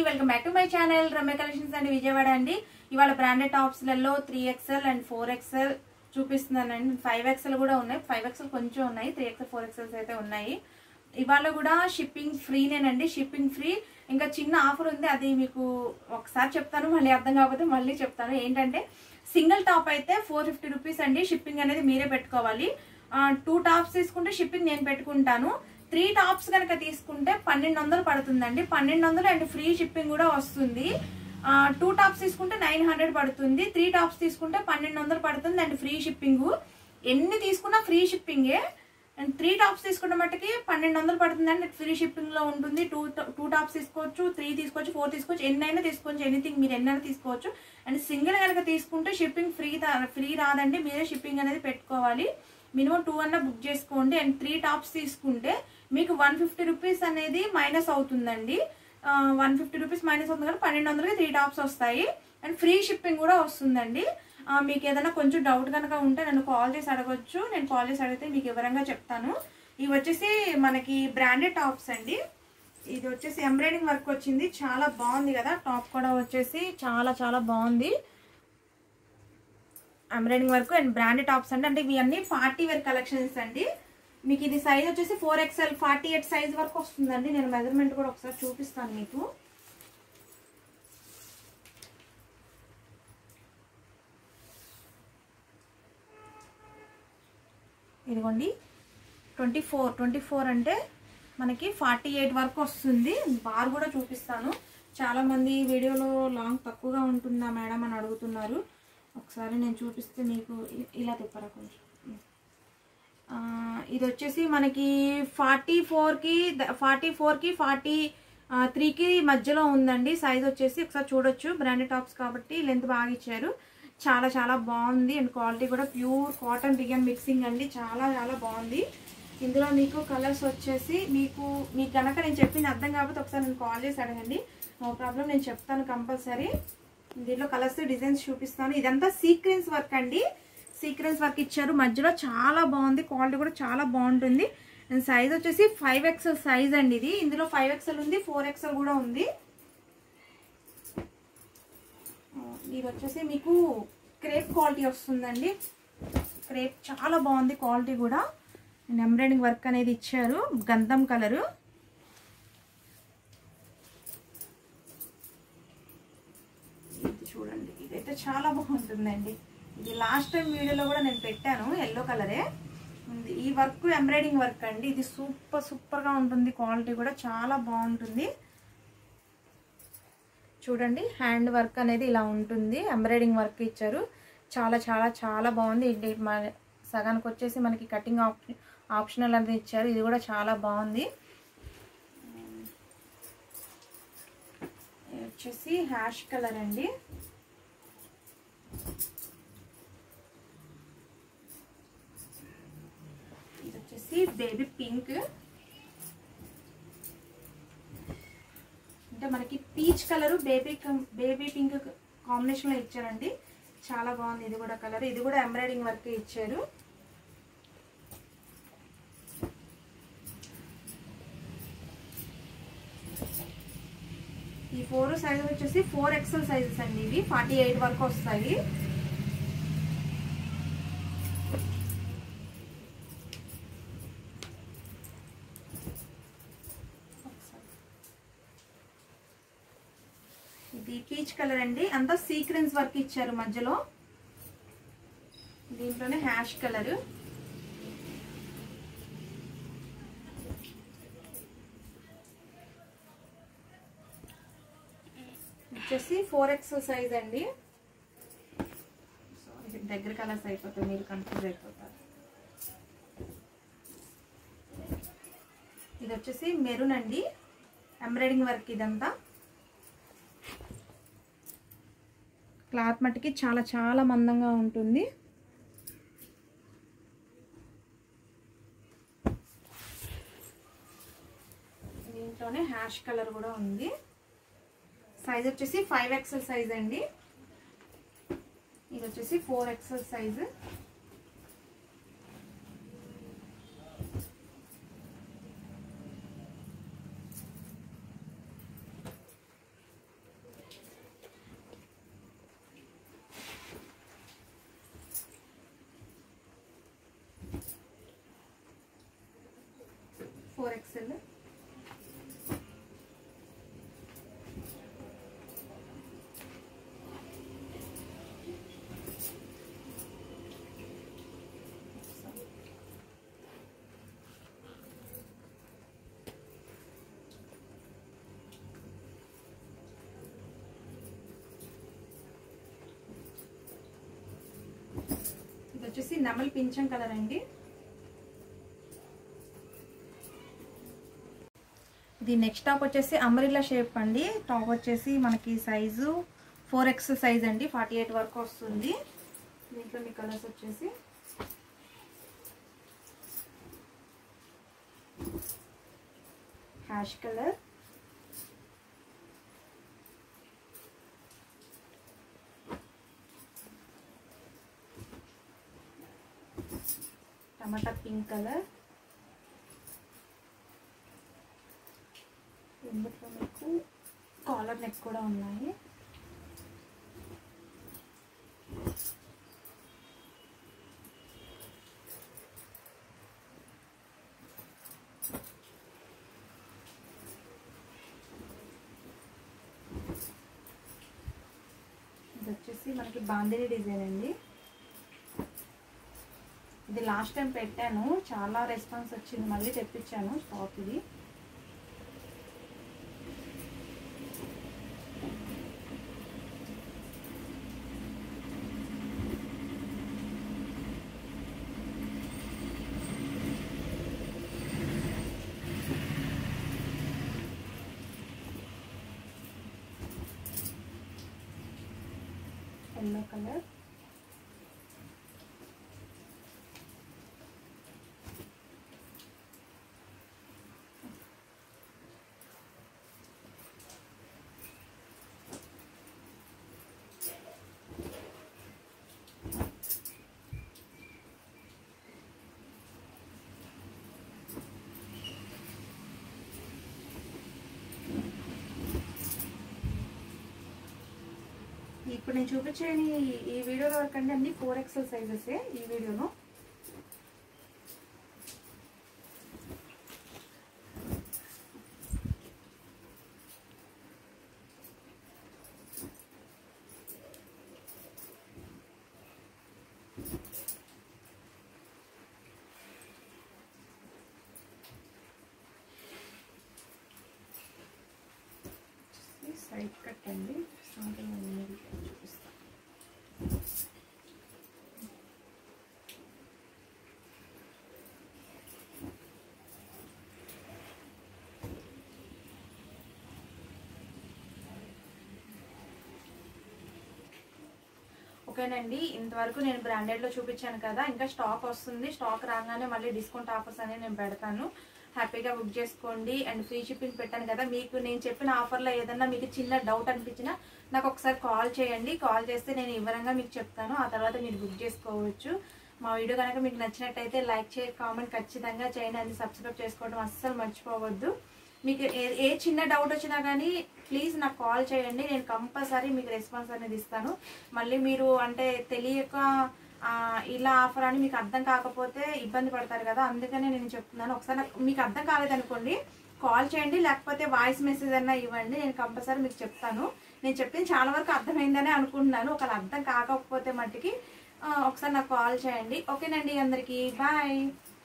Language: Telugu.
Welcome back to my channel Ramya collections అండి విజయవాడ అండి ఇవాళ బ్రాండెడ్ టాప్స్ లలో three XL and four XL చూపిస్తున్నానండి ఫైవ్ ఎక్స్ఎల్ కూడా ఉన్నాయి ఫైవ్ ఎక్స్ఎల్ కొంచెం ఉన్నాయి త్రీ ఎక్స్ఎల్ ఫోర్ ఎక్స్ఎల్స్ అయితే ఉన్నాయి ఇవాళ కూడా షిప్పింగ్ ఫ్రీనేనండి షిప్పింగ్ ఫ్రీ ఇంకా చిన్న ఆఫర్ ఉంది అది మీకు ఒకసారి చెప్తాను మళ్ళీ అర్థం కాకపోతే మళ్ళీ చెప్తాను ఏంటంటే సింగిల్ టాప్ అయితే ఫోర్ ఫిఫ్టీ రూపీస్ అండి షిప్పింగ్ అనేది మీరే పెట్టుకోవాలి టూ టాప్స్ తీసుకుంటే షిప్పింగ్ నేను పెట్టుకుంటాను త్రీ టాప్స్ కనుక తీసుకుంటే పన్నెండు వందలు పడుతుందండి పన్నెండు వందలు అండ్ ఫ్రీ షిప్పింగ్ కూడా వస్తుంది టూ టాప్స్ తీసుకుంటే నైన్ హండ్రెడ్ పడుతుంది త్రీ టాప్స్ తీసుకుంటే పన్నెండు వందలు పడుతుంది అండ్ ఫ్రీ షిప్పింగ్ ఎన్ని తీసుకున్నా ఫ్రీ షిప్పింగే అండ్ త్రీ టాప్స్ తీసుకున్న మట్టుకి పన్నెండు వందలు పడుతుంది అండి ఫ్రీ షిప్పింగ్ లో ఉంటుంది టూ టూ టాప్స్ తీసుకోవచ్చు త్రీ తీసుకోవచ్చు ఫోర్ తీసుకోవచ్చు ఎన్నైనా తీసుకోవచ్చు ఎనీథింగ్ మీరు ఎన్నైనా తీసుకోవచ్చు అండ్ సింగిల్ కనుక తీసుకుంటే షిప్పింగ్ ఫ్రీ ఫ్రీ రాదండి మీరే షిప్పింగ్ అనేది పెట్టుకోవాలి మినిమం టూ అన్న బుక్ చేసుకోండి అండ్ త్రీ టాప్స్ తీసుకుంటే మీకు వన్ ఫిఫ్టీ రూపీస్ అనేది మైనస్ అవుతుందండి వన్ ఫిఫ్టీ రూపీస్ మైనస్ అవుతుంది కానీ పన్నెండు వందలకి త్రీ టాప్స్ వస్తాయి అండ్ ఫ్రీ షిప్పింగ్ కూడా వస్తుందండి ఆ, మీకు ఏదైనా కొంచెం డౌట్ కనుక ఉంటే నన్ను కాల్ చేసి అడగొచ్చు నేను కాల్ చేసి అడిగితే మీకు వివరంగా చెప్తాను ఇవి వచ్చేసి మనకి బ్రాండెడ్ టాప్స్ అండి ఇది వచ్చేసి ఎంబ్రాయిడింగ్ వర్క్ వచ్చింది చాలా బాగుంది కదా టాప్ కూడా వచ్చేసి చాలా చాలా బాగుంది embroidering work and branded tops అండి అంటే ఇవి అన్ని పార్టీ వేర్ కలెక్షన్స్ అండి మీకు ఇది సైజ్ వచ్చేసి four XL forty eight size వరకు వస్తుందండి నేను మెజర్మెంట్ కూడా ఒకసారి చూపిస్తాను మీకు ఇదిగోండి ట్వంటీ ఫోర్ ట్వంటీ ఫోర్ అంటే మనకి ఫార్టీ ఎయిట్ వరకు వస్తుంది బార్ కూడా చూపిస్తాను చాలా మంది వీడియోలో లాంగ్ తక్కువగా ఉంటుందా మేడం అని అడుగుతున్నారు ఒకసారి నేను చూపిస్తే మీకు ఇ- ఇలా తిప్పరా కొంచెం ఆ, ఇది వచ్చేసి మనకి ఫార్టీ ఫోర్కి ఫార్టీ ఫోర్కి ఫార్టీ త్రీకి మధ్యలో ఉందండి సైజ్ వచ్చేసి ఒకసారి చూడొచ్చు బ్రాండెడ్ టాప్స్ కాబట్టి లెంత్ బాగా ఇచ్చారు చాలా చాలా బాగుంది అండ్ క్వాలిటీ కూడా ప్యూర్ కాటన్ రిగన్ మిక్సింగ్ అండి చాలా చాలా బాగుంది ఇందులో మీకు కలర్స్ వచ్చేసి మీకు మీకు కనుక నేను చెప్పింది అర్థం కాకపోతే ఒకసారి నేను కాల్ చేసి అడగండి నో ప్రాబ్లం నేను చెప్తాను కంపల్సరీ దీంట్లో కలర్స్ డిజైన్స్ చూపిస్తాను ఇదంతా సీక్వెన్స్ వర్క్ అండి సీక్వెన్స్ వర్క్ ఇచ్చారు మధ్యలో చాలా బాగుంది క్వాలిటీ కూడా చాలా బాగుంటుంది అండ్ సైజ్ వచ్చేసి ఫైవ్ ఎక్స్ఎల్ సైజ్ అండి ఇది ఇందులో ఫైవ్ ఎక్స్ఎల్ ఉంది ఫోర్ ఎక్స్ఎల్ కూడా ఉంది ఆ, ఇది వచ్చేసి మీకు క్రేప్ క్వాలిటీ వస్తుందండి క్రేప్ చాలా బాగుంది క్వాలిటీ కూడా అండ్ ఎంబ్రాయిడింగ్ వర్క్ అనేది ఇచ్చారు గంధం కలరు ఇది చూడండి ఇదైతే చాలా బాగుంటుందండి ఇది లాస్ట్ టైం వీడియోలో కూడా నేను పెట్టాను ఎల్లో కలరే ఉంది. ఈ వర్క్ ఎంబ్రాయిడింగ్ వర్క్ అండి ఇది సూపర్ సూపర్గా ఉంటుంది క్వాలిటీ కూడా చాలా బాగుంటుంది చూడండి హ్యాండ్ వర్క్ అనేది ఇలా ఉంటుంది ఎంబ్రాయిడింగ్ వర్క్ ఇచ్చారు చాలా చాలా చాలా బాగుంది ఇది మన సగానికి వచ్చేసి మనకి కటింగ్ ఆప్షన్ ఆప్షనల్ అనేది ఇచ్చారు ఇది కూడా చాలా బాగుంది ఇది వచ్చేసి హ్యాష్ కలర్ అండి ఇది వచ్చేసి బేబీ పింక్ అంటే మనకి peach colour baby baby pink combination లో ఇచ్చారండి చాలా బాగుంది ఇది కూడా కలర్ ఇది కూడా ఎంబ్రాయిడింగ్ వర్క్ ఇచ్చారు ఈ ఫోర్ సైజ్ వచ్చేసి ఫోర్ ఎక్సెల్ సైజెస్ అండి ఇవి ఫార్టీ ఎయిట్ వరకు వస్తాయి ఇది పీచ్ కలర్ అండి అంతా సీక్వెన్స్ వర్క్ ఇచ్చారు మధ్యలో దీంట్లోనే హ్యాష్ కలర్ వచ్చేసి ఫోర్ ఎక్స్ సైజ్ అండి Sorry, దగ్గర కలర్స్ అయిపోతాయి మీరు కన్ఫ్యూజ్ అయిపోతారు ఇది వచ్చేసి మెరూన్ అండి ఎంబ్రాయిడింగ్ వర్క్ ఇదంతా క్లాత్ మట్టుకి చాలా చాలా మందంగా ఉంటుంది దీంట్లోనే హ్యాష్ కలర్ కూడా ఉంది సైజ్ వచ్చేసి ఫైవ్ ఎక్సెల్ సైజ్ అండి ఇది వచ్చేసి ఫోర్ ఎక్సెల్ సైజ్ ఎక్సెల్ ఇది వచ్చేసి నెమలి పింఛం కలర్ అండి ఇది నెక్స్ట్ టాప్ వచ్చేసి అమరిల్లా షేప్ అండి టాప్ వచ్చేసి మనకి సైజు ఫోర్ ఎక్స్ సైజ్ అండి ఫార్టీ ఎయిట్ వరకు వస్తుంది దీంట్లో మీ కలర్స్ వచ్చేసి హ్యాష్ కలర్ టమాటా పింక్ కలర్ ఇందులో మీకు కాలర్ నెక్ కూడా ఉన్నాయి ఇది వచ్చేసి మనకి బాందిని డిజైన్ అండి ఇది లాస్ట్ టైం పెట్టాను చాలా రెస్పాన్స్ వచ్చింది మళ్ళీ తెప్పించాను స్టాక్ ఇది ఎల్లో కలర్ ఇప్పుడు నేను చూపించే ఈ- ఈ వీడియోలో వరకు అండి అన్ని ఫోర్ ఎక్సెల్ సైజెస్ ఈ వీడియోలో సైడ్ కట్ అండి స్టార్టింగ్ అన్ని చూపిస్తాను ఓకేనండి ఇంతవరకు నేను బ్రాండెడ్లో చూపించాను కదా ఇంకా స్టాక్ వస్తుంది స్టాక్ రాగానే మళ్ళీ డిస్కౌంట్ ఆఫర్స్ అనేవి నేను పెడతాను హ్యాపీగా బుక్ చేసుకోండి అండ్ ఫ్రీ షిప్పింగ్ పెట్టాను కదా మీకు నేను చెప్పిన ఆఫర్లో ఏదన్నా మీకు చిన్న డౌట్ అనిపించినా నాకు ఒకసారి కాల్ చేయండి కాల్ చేస్తే నేను వివరంగా మీకు చెప్తాను ఆ తర్వాత మీరు బుక్ చేసుకోవచ్చు మా వీడియో కనుక మీకు నచ్చినట్టయితే లైక్ చేయ కామెంట్ ఖచ్చితంగా చేయండి అది సబ్స్క్రైబ్ చేసుకోవడం అస్సలు మర్చిపోవద్దు మీకు ఏ ఏ చిన్న డౌట్ వచ్చినా కానీ ప్లీజ్ నాకు కాల్ చేయండి నేను కంపల్సరీ మీకు రెస్పాన్స్ అనేది ఇస్తాను మళ్ళీ మీరు అంటే తెలియక ఆ, ఇలా ఆఫర్ అని మీకు అర్థం కాకపోతే ఇబ్బంది పడతారు కదా అందుకనే నేను చెప్తున్నాను ఒకసారి నాకు మీకు అర్థం కాలేదనుకోండి కాల్ చేయండి లేకపోతే వాయిస్ మెసేజ్ అన్నా ఇవ్వండి నేను కంపల్సరీ మీకు చెప్తాను నేను చెప్పింది చాలా వరకు అర్థమైందని అనుకుంటున్నాను ఒకవేళ అర్థం కాకపోతే మట్టుకి ఆ, ఒకసారి నాకు కాల్ చేయండి ఓకేనండి అందరికీ బాయ్